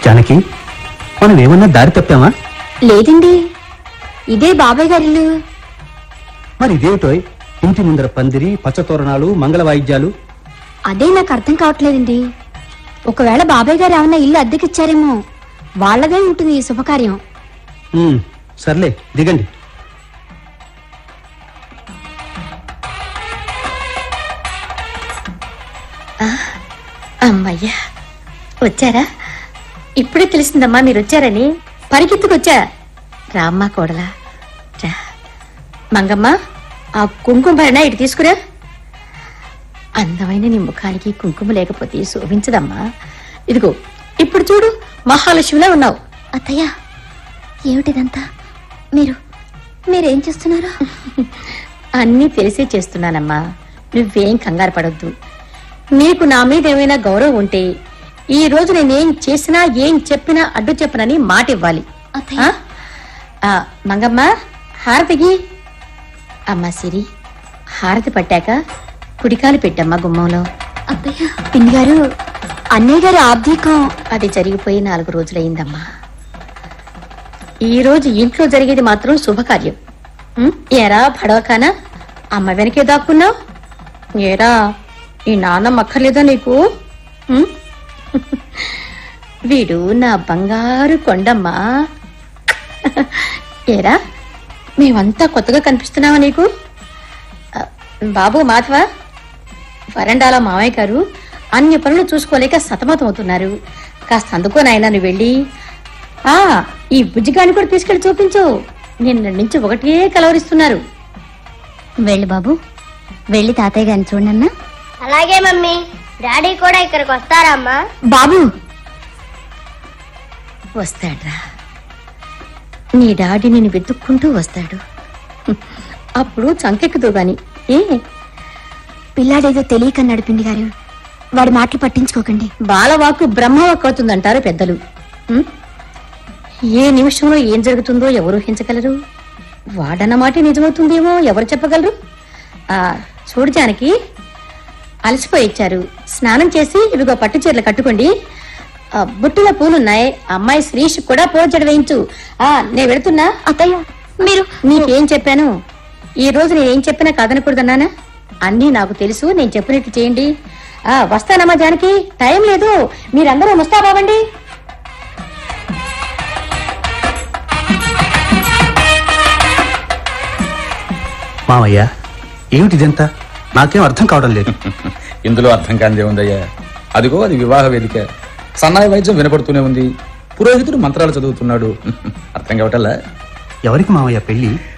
జానకి మనం ఏమన్నా దారి తప్పామా లేదండి ఇదే బాబాయ్ గారి ఇల్లు మరి ఇదేమిటోయ్ ఇంటి ముందర పందిరి పచ్చతోరణాలు మంగళ వాయిద్యాలు అదే నాకు అర్థం కావట్లేదండి ఒకవేళ బాబాయ్ గారు ఏమన్నా ఇల్లు అద్దెకిచ్చారేమో వాళ్ళదే ఉంటుంది ఈ శుభకార్యం ఉమ్, సర్లే దిగండి అమ్మయ్యా వచ్చారా ఇప్పుడే తెలిసిందమ్మా మీరు వచ్చారని పరిగెత్తుకొచ్చా రామ్మా కోడలా రా మంగమ్మ ఆ కుంకుమ భరణ ఇటు తీసుకురా అందమైన నీ ముఖానికి కుంకుమ లేకపోతే శోభించదమ్మా ఇదిగో ఇప్పుడు చూడు మహాలక్ష్మిలా ఉన్నావు అత్తయ్య ఏమిటిదంతా మీరు మీరేం చేస్తున్నారు అన్నీ తెలిసే చేస్తున్నానమ్మా నువ్వేం కంగారు పడొద్దు నీకు నా మీద ఏమైనా గౌరవం ఉంటే ఈ రోజు నేనేం చేసినా ఏం చెప్పినా అడ్డు చెప్పనని మాట ఇవ్వాలి అత్తయ్య. ఆ? ఆ, మంగమ్మ హారతికి అమ్మా సిరి హారతి పట్టాక కుడికాలు పెట్టమ్మా గుమ్మంలో అత్తయ్య పిన్ని గారు అన్నయ్య గారి ఆబ్దీకం అది జరిగిపోయి నాలుగు రోజులైందమ్మా ఈ రోజు ఇంట్లో జరిగేది మాత్రం శుభకార్యం ఉం? ఏరా పడవకానా అమ్మ వెనకే దాక్కున్నావు ఏరా ఈ నాన్నమ్మ అక్కర్లేదా నీకు ఉం? వీడు నా బంగారు కొండమ్మా ఏరా మేమంతా కొత్తగా కనిపిస్తున్నావా నీకు ఆ, బాబు మాధవ వరండాల మామయ్య గారు అన్ని పనులు చూసుకోలేక సతమతం అవుతున్నారు కాస్త అందుకో నాయనా నువ్వు వెళ్ళి ఆ ఈ బుజ్జిగాని కూడా తీసుకెళ్లి చూపించు నిన్న నుంచి ఒకటే కలవరిస్తున్నారు వెళ్ళి బాబు వెళ్ళి తాతయ్య గారిని చూడన్నా అలాగే మమ్మీ డాడీ కూడా ఇక్కడికి వస్తారమ్మా బాబు వస్తాడ్రా నీ డాడీ నిన్ను వెతుక్కుంటూ వస్తాడు హ్మ్. అప్పుడు చంకెక్కుదు గాని ఏ పిల్లాడేదో తెలియకన్నాడు పిండి గారు వాడి మాటలు పట్టించుకోకండి బాలవాకు బ్రహ్మవాక్ అవుతుందంటారు పెద్దలు హ్మ్? ఏ నిమిషంలో ఏం జరుగుతుందో ఎవరు ఊహించగలరు వాడన్న మాట నిజమవుతుందేమో ఎవరు చెప్పగలరు ఆ చూడు జానకి అలసిపోయి ఇచ్చారు స్నానం చేసి ఇవిగో పట్టు చీరలు కట్టుకోండి ఆ, బుట్టులో పూలున్నాయి అమ్మాయి శ్రీష్ కూడా పూజడ వేయించు ఆ నేను వెళుతున్నా అత్తయ్య మీరు నీకేం చెప్పాను ఈ రోజు నేనేం చెప్పినా కాదనకూడదన్నానా అన్నీ నాకు తెలుసు నేను చెప్పినట్టు చేయండి ఆ వస్తానమ్మా జానకి టైం లేదు మీరందరూ ముస్తాబావండి మావయ్య ఏమిటిదంతా నాకేం అర్థం కావడం లేదు ఇందులో అర్థం కానిదే ఉందయ్యా అదిగో అది వివాహ వేదిక సన్నాయి వైద్యం వినపడుతూనే ఉంది పురోహితుడు మంత్రాలు చదువుతున్నాడు అర్థం కావటల్లా ఎవరికి మావయ్య పెళ్లి